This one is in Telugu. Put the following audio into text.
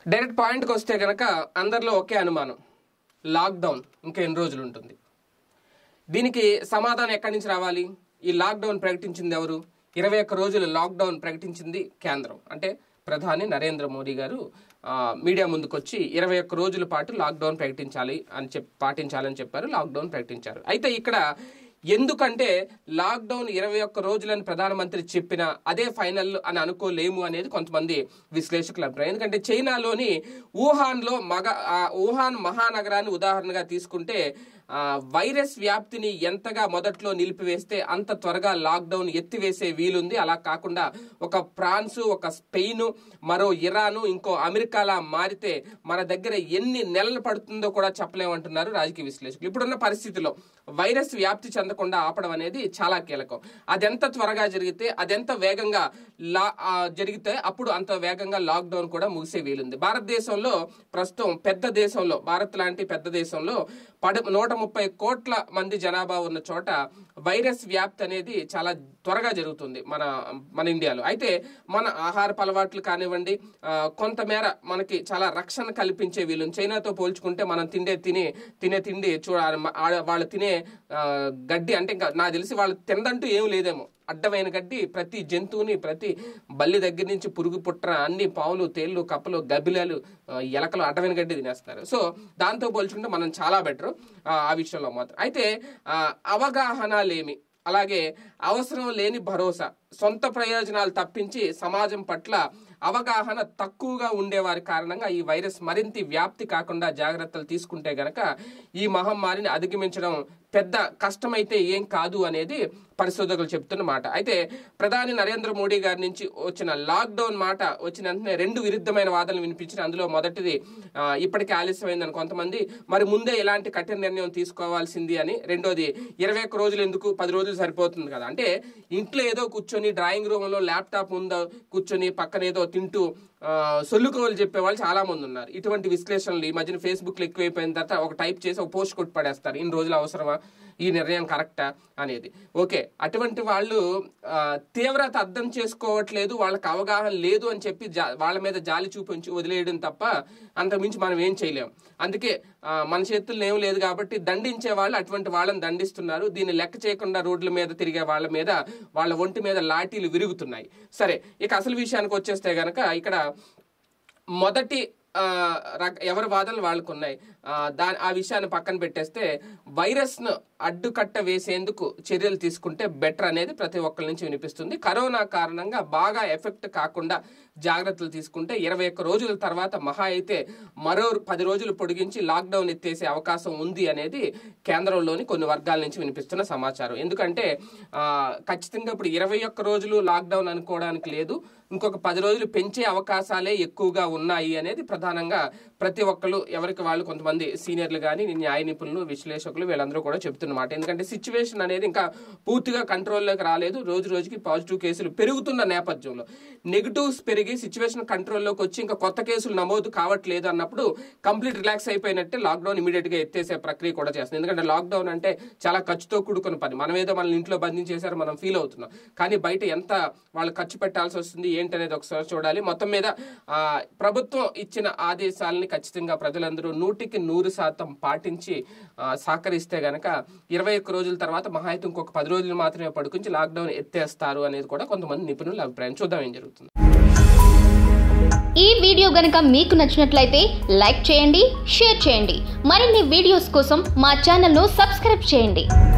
డైరెక్ట్ పాయింట్కి వస్తే కనుక అందరిలో ఒకే అనుమానం లాక్డౌన్ ఇంకా ఎన్ని రోజులు ఉంటుంది దీనికి సమాధానం ఎక్కడి నుంచి రావాలి ఈ లాక్డౌన్ ప్రకటించింది ఎవరు ఇరవై ఒక్క రోజులు లాక్డౌన్ ప్రకటించింది కేంద్రం అంటే ప్రధాని నరేంద్ర మోడీ గారు ఆ, మీడియా ముందుకొచ్చి ఇరవై ఒక్క రోజుల పాటు లాక్డౌన్ ప్రకటించాలి అని చెప్పి పాటించాలని చెప్పారు లాక్డౌన్ ప్రకటించారు అయితే ఇక్కడ ఎందుకంటే లాక్డౌన్ ఇరవై ఒక్క రోజులని ప్రధానమంత్రి చెప్పిన అదే ఫైనల్ అని అనుకోలేము అనేది కొంతమంది విశ్లేషకుల అభిప్రాయం ఎందుకంటే చైనాలోని వుహాన్లో మగ ఆ వుహాన్ మహానగరాన్ని ఉదాహరణగా తీసుకుంటే ఆ, వైరస్ వ్యాప్తిని ఎంతగా మొదట్లో నిలిపివేస్తే అంత త్వరగా లాక్డౌన్ ఎత్తివేసే వీలుంది అలా కాకుండా ఒక ఫ్రాన్స్ ఒక స్పెయిన్ మరో ఇరాను ఇంకో అమెరికాలా మారితే మన దగ్గర ఎన్ని నెలలు పడుతుందో కూడా చెప్పలేమంటున్నారు రాజకీయ విశ్లేషకులు ఇప్పుడున్న పరిస్థితిలో వైరస్ వ్యాప్తి చెందకుండా ఆపడం అనేది చాలా కీలకం అదెంత త్వరగా జరిగితే అదెంత వేగంగా లా ఆ, జరిగితే అప్పుడు అంత వేగంగా లాక్డౌన్ కూడా ముగిసే వీలుంది భారతదేశంలో ప్రస్తుతం పెద్ద దేశంలో భారత్ లాంటి పెద్ద దేశంలో పడ నూట ముప్పై కోట్ల మంది జనాభా ఉన్న చోట వైరస్ వ్యాప్తి అనేది చాలా త్వరగా జరుగుతుంది మన మన ఇండియాలో అయితే మన ఆహారపు అలవాట్లు కానివ్వండి ఆ, కొంతమేర మనకి చాలా రక్షణ కల్పించే వీళ్ళు చైనాతో పోల్చుకుంటే మనం తిండే తినే తినే తిండి చూడాలి వాళ్ళు తినే ఆ, గడ్డి అంటే ఇంకా నాకు తెలిసి వాళ్ళు తినదంటూ ఏం లేదేమో అడ్డమైన గడ్డి ప్రతి జంతువుని ప్రతి బల్లి దగ్గర నుంచి పురుగు పుట్ర అన్ని పావులు తేళ్లు కప్పలు గబ్బిలాలు ఆ, ఎలకలు అడ్డమైన గడ్డి తినేస్తారు సో దాంతో పోల్చుకుంటే మనం చాలా బెటర్ ఆ విషయంలో మాత్రం అయితే ఆ, అవగాహన లేమి అలాగే అవసరం లేని భరోసా సొంత ప్రయోజనాలు తప్పించి సమాజం పట్ల అవగాహన తక్కువగా ఉండేవారి కారణంగా ఈ వైరస్ మరింత వ్యాప్తి కాకుండా జాగ్రత్తలు తీసుకుంటే గనక ఈ మహమ్మారిని అధిగమించడం పెద్ద కష్టమైతే ఏం కాదు అనేది పరిశోధకులు చెప్తున్న మాట అయితే ప్రధాని నరేంద్ర మోడీ గారి నుంచి వచ్చిన లాక్డౌన్ మాట వచ్చిన వెంటనే రెండు విరుద్ధమైన వాదనలు వినిపించిన అందులో మొదటిది ఆ, ఇప్పటికే ఆలస్యమైందని కొంతమంది మరి ముందే ఇలాంటి కఠిన నిర్ణయం తీసుకోవాల్సింది అని రెండోది ఇరవై ఒక్క రోజులు ఎందుకు పది రోజులు సరిపోతుంది కదా అంటే ఇంట్లో ఏదో కూర్చొని డ్రాయింగ్ రూమ్ లో ల్యాప్టాప్ ఉందో కూర్చొని పక్కన ఏదో తింటూ ఆ, సొల్లుకోవాలి చెప్పే వాళ్ళు చాలా మంది ఉన్నారు ఇటువంటి విశ్లేషణలు ఈ మధ్యన ఫేస్బుక్ లో ఎక్కువైపోయిన తర్వాత ఒక టైప్ చేసి ఒక పోస్ట్ కొట్టి పడేస్తారు ఇన్ని రోజులు అవసరమా ఈ నిర్ణయం కరెక్టా అనేది ఓకే అటువంటి వాళ్ళు ఆ, తీవ్రత అర్థం చేసుకోవట్లేదు వాళ్ళకి అవగాహన లేదు అని చెప్పి జా- వాళ్ళ మీద జాలి చూపించి వదిలేయడం తప్ప అంతకుమించి మనం ఏం చేయలేం అందుకే ఆ, మన చేతుల్లో ఏం లేదు కాబట్టి దండించే వాళ్ళు అటువంటి వాళ్ళని దండిస్తున్నారు దీన్ని లెక్క చేయకుండా రోడ్ల మీద తిరిగే వాళ్ళ మీద వాళ్ళ ఒంటి మీద లాఠీలు విరుగుతున్నాయి సరే ఇక అసలు విషయానికి వచ్చేస్తే గనక ఇక్కడ మొదటి ఆ, రక- ఎవరి వాదనలు వాళ్ళకు ఉన్నాయి ఆ, దా ఆ విషయాన్ని పక్కన పెట్టేస్తే వైరస్ను అడ్డుకట్ట వేసేందుకు చర్యలు తీసుకుంటే బెటర్ అనేది ప్రతి ఒక్కరి నుంచి వినిపిస్తుంది కరోనా కారణంగా బాగా ఎఫెక్ట్ కాకుండా జాగ్రత్తలు తీసుకుంటే ఇరవై ఒక్క రోజుల తర్వాత మహా అయితే మరో పది రోజులు పొడిగించి లాక్డౌన్ ఎత్తేసే అవకాశం ఉంది అనేది కేంద్రంలోని కొన్ని వర్గాల నుంచి వినిపిస్తున్న సమాచారం ఎందుకంటే ఆ, ఖచ్చితంగా ఇప్పుడు ఇరవై ఒక్క రోజులు లాక్డౌన్ అనుకోవడానికి లేదు ఇంకొక పది రోజులు పెంచే అవకాశాలే ఎక్కువగా ఉన్నాయి అనేది ప్రధానంగా ప్రతి ఒక్కరు ఎవరికి వాళ్ళు కొంతమంది సీనియర్లు కానీ న్యాయ నిపుణులు విశ్లేషకులు వీళ్ళందరూ కూడా చెప్తున్నమాట ఎందుకంటే సిచ్యువేషన్ అనేది ఇంకా పూర్తిగా కంట్రోల్లోకి రాలేదు రోజు రోజుకి పాజిటివ్ కేసులు పెరుగుతున్న నేపథ్యంలో నెగిటివ్స్ పెరిగి సిచ్యువేషన్ కంట్రోల్లోకి వచ్చి ఇంకా కొత్త కేసులు నమోదు కావట్లేదు అన్నప్పుడు కంప్లీట్ రిలాక్స్ అయిపోయినట్టే లాక్డౌన్ ఇమీడియట్ గా ఎత్తేసే ప్రక్రియ కూడా చేస్తుంది ఎందుకంటే లాక్డౌన్ అంటే చాలా ఖర్చుతో కూడుకున్న పని మనం ఏదో మన ఇంట్లో బంధించేశారు మనం ఫీల్ అవుతున్నాం కానీ బయట ఎంత వాళ్ళు ఖర్చు పెట్టాల్సి వస్తుంది ఏంటనేది ఒకసారి చూడాలి మొత్తం మీద ఆ, ప్రభుత్వం ఇచ్చిన ఆదేశాలని ఖచ్చితంగా ప్రజలందరూ నూటికి నూరు శాతం పాటించి ఆ, సహకరిస్తే గనక ఇరవై ఒక్క రోజుల తర్వాత మహా అయితే ఇంకొక పది రోజులు మాత్రమే పడుకుంచి లాక్డౌన్ ఎత్తేస్తారు అనేది కూడా కొంతమంది నిపుణుల అభిప్రాయం చూద్దాం ఏం జరుగుతుంది ఈ వీడియో గనుక మీకు నచ్చినట్లయితే లైక్ చేయండి షేర్ చేయండి మరిన్ని వీడియోస్ కోసం మా ఛానల్ను సబ్స్క్రైబ్ చేయండి